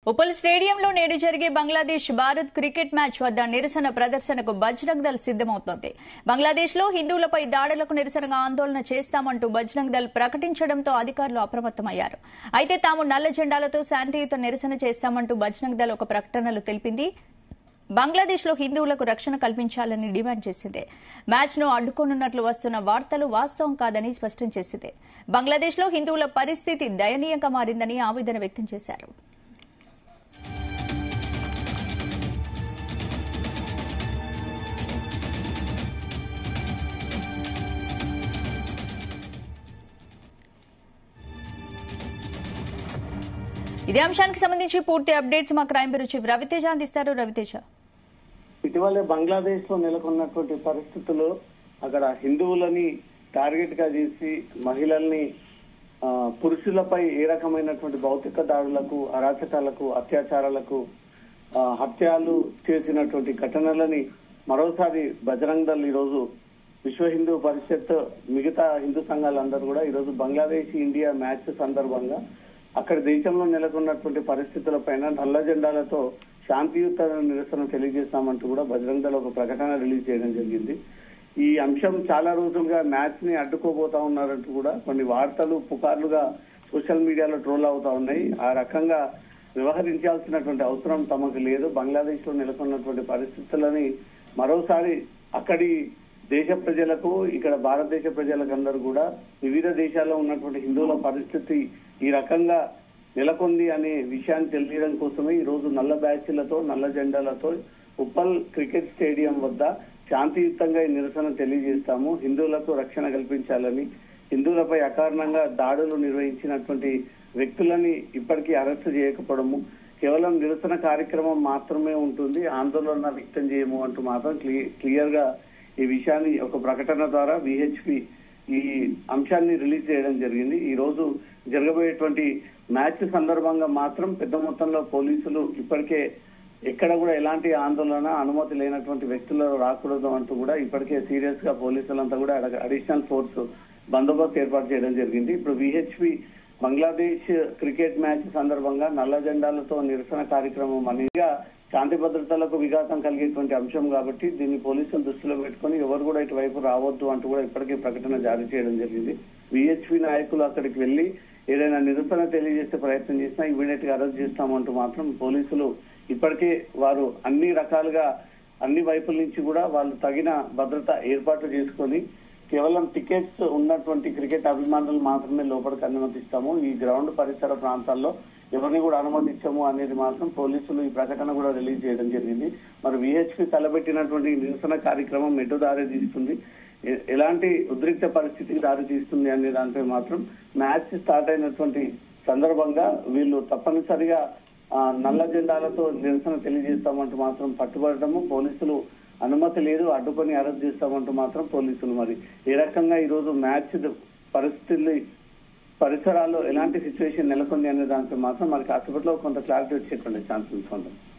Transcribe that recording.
ఉప్పల్ స్టేడియంలో నేడు జరిగే బంగ్లాదేశ్ భారత్ క్రికెట్ మ్యాచ్ వద్ద నిరసన ప్రదర్శనకు బజరంగ్ దళ్ సిద్దమవుతోంది బంగ్లాదేశ్ లో హిందువులపై దాడులకు నిరసనగా ఆందోళన చేస్తామంటూ బజరంగ్ దళ్ ప్రకటించడంతో అధికారులు అప్రమత్తమయ్యారు అయితే తాము నల్ల జెండాలతో శాంతియుత నిరసన చేస్తామంటూ బజరంగ్ దళ్ ఒక ప్రకటనలో తెలిపింది బంగ్లాదేశ్ లో హిందువులకు రక్షణ కల్పించాలని డిమాండ్ చేసింది మ్యాచ్ ను అడ్డుకోనున్నట్లు వస్తున్న వార్తలు వాస్తవం కాదని స్పష్టం చేసింది బంగ్లాదేశ్ లో హిందువుల పరిస్థితి దయనీయంగా మారిందని ఆవేదన వ్యక్తం చేశారు ఇదే అంశానికి సంబంధించి పూర్తి అప్డేట్స్ మా క్రైమ్ బ్యూరో చీఫ్ రవితేజ అందిస్తారు రవితేజ ఇటీవలే బంగ్లాదేశ్ లో నెలకొన్నటువంటి పరిస్థితుల్లో అక్కడ హిందువులని టార్గెట్ గా చేసి మహిళల్ని ఆ, పురుషులపై ఏ రకమైనటువంటి భౌతిక దాడులకు అరాచకాలకు అత్యాచారాలకు ఆ, హత్యలు చేసినటువంటి ఘటనలని మరోసారి బజరంగ్ దళ్ ఈరోజు విశ్వ హిందూ పరిషత్ మిగతా హిందూ సంఘాలందరూ కూడా ఈరోజు బంగ్లాదేశ్ ఇండియా మ్యాచ్ సందర్భంగా అక్కడ దేశంలో నెలకొన్నటువంటి పరిస్థితులపైన నల్ల జెండాలతో శాంతియుత నిరసన తెలియజేస్తామంటూ కూడా బజరంగ్ దళ్ ఒక ప్రకటన రిలీజ్ చేయడం జరిగింది ఈ అంశం చాలా రోజులుగా మ్యాచ్ ని అడ్డుకోబోతా ఉన్నారంటూ కూడా కొన్ని వార్తలు పుకార్లుగా సోషల్ మీడియాలో ట్రోల్ అవుతా ఉన్నాయి ఆ రకంగా వ్యవహరించాల్సినటువంటి అవసరం తమకు లేదు బంగ్లాదేశ్ లో నెలకొన్నటువంటి పరిస్థితులని మరోసారి అక్కడి దేశ ప్రజలకు ఇక్కడ భారతదేశ ప్రజలకు అందరూ కూడా వివిధ దేశాల్లో ఉన్నటువంటి హిందువుల పరిస్థితి ఈ రకంగా నెలకొంది అనే విషయాన్ని తెలియడం కోసమే ఈ రోజు నల్ల బ్యాచ్లతో నల్ల జెండాలతో ఉప్పల్ క్రికెట్ స్టేడియం వద్ద శాంతియుతంగా ఈ నిరసన తెలియజేస్తాము హిందువులకు రక్షణ కల్పించాలని హిందువులపై అకారణంగా దాడులు నిర్వహించినటువంటి వ్యక్తులని ఇప్పటికీ అరెస్టు చేయకపోవడము కేవలం నిరసన కార్యక్రమం మాత్రమే ఉంటుంది ఆందోళన వ్యక్తం చేయము అంటూ మాత్రం క్లియర్ గా ఈ విషయాన్ని ఒక ప్రకటన ద్వారా విహెచ్పి ఈ అంశాన్ని రిలీజ్ చేయడం జరిగింది ఈ రోజు జరగబోయేటువంటి మ్యాచ్ సందర్భంగా మాత్రం పెద్ద మొత్తంలో పోలీసులు ఇప్పటికే ఎక్కడ కూడా ఎలాంటి ఆందోళన అనుమతి లేనటువంటి వ్యక్తులు రాకూడదు అంటూ కూడా ఇప్పటికే సీరియస్ గా పోలీసులంతా కూడా అడిషనల్ ఫోర్స్ బందోబస్తు ఏర్పాటు చేయడం జరిగింది ఇప్పుడు విహెచ్పి బంగ్లాదేశ్ క్రికెట్ మ్యాచ్ సందర్భంగా నల్ల జెండాలతో నిరసన కార్యక్రమం అనేగా శాంతి భద్రతలకు విఘాతం కలిగేటువంటి అంశం కాబట్టి దీన్ని పోలీసులు దృష్టిలో పెట్టుకొని ఎవరు కూడా ఇటువైపు రావద్దు అంటూ కూడా ఇప్పటికే ప్రకటన జారీ చేయడం జరిగింది విహెచ్పి నాయకులు అక్కడికి వెళ్లి ఏదైనా నిరసన తెలియజేసే ప్రయత్నం చేసినా ఇమీడియట్ గా అరెస్ట్ చేస్తామంటూ మాత్రం పోలీసులు ఇప్పటికే వారు అన్ని రకాలుగా అన్ని వైపుల నుంచి కూడా వాళ్ళు తగిన భద్రత ఏర్పాట్లు చేసుకొని కేవలం టికెట్స్ ఉన్నటువంటి క్రికెట్ అభిమానులు మాత్రమే లోపలికి అనుమతిస్తాము ఈ గ్రౌండ్ పరిసర ప్రాంతాల్లో ఎవరిని కూడా అనుమతించము అనేది మాత్రం పోలీసులు ఈ ప్రకటన కూడా రిలీజ్ చేయడం జరిగింది మరి విహెచ్పి తలబెట్టినటువంటి నిరసన కార్యక్రమం ఎటు దారి తీస్తుంది ఎ- ఎలాంటి ఉద్రిక్త పరిస్థితికి దారి తీస్తుంది అనే దానిపై మాత్రం మ్యాచ్ స్టార్ట్ అయినటువంటి సందర్భంగా వీళ్ళు తప్పనిసరిగా ఆ, నల్ల జెండాలతో నిరసన తెలియజేస్తామంటూ మాత్రం పట్టుబడటము పోలీసులు అనుమతి లేదు అడ్డుకొని అరెస్ట్ చేస్తామంటూ మాత్రం పోలీసులు మరి ఏ రకంగా ఈ రోజు మ్యాచ్ పరిస్థితులు పరిసరాల్లో ఎలాంటి సిచ్యువేషన్ నెలకొంది అనే దానిపై మాత్రం మనకి హాస్పిటల్లో కొంత క్లారిటీ వచ్చేటువంటి ఛాన్స్ ఉంటుంది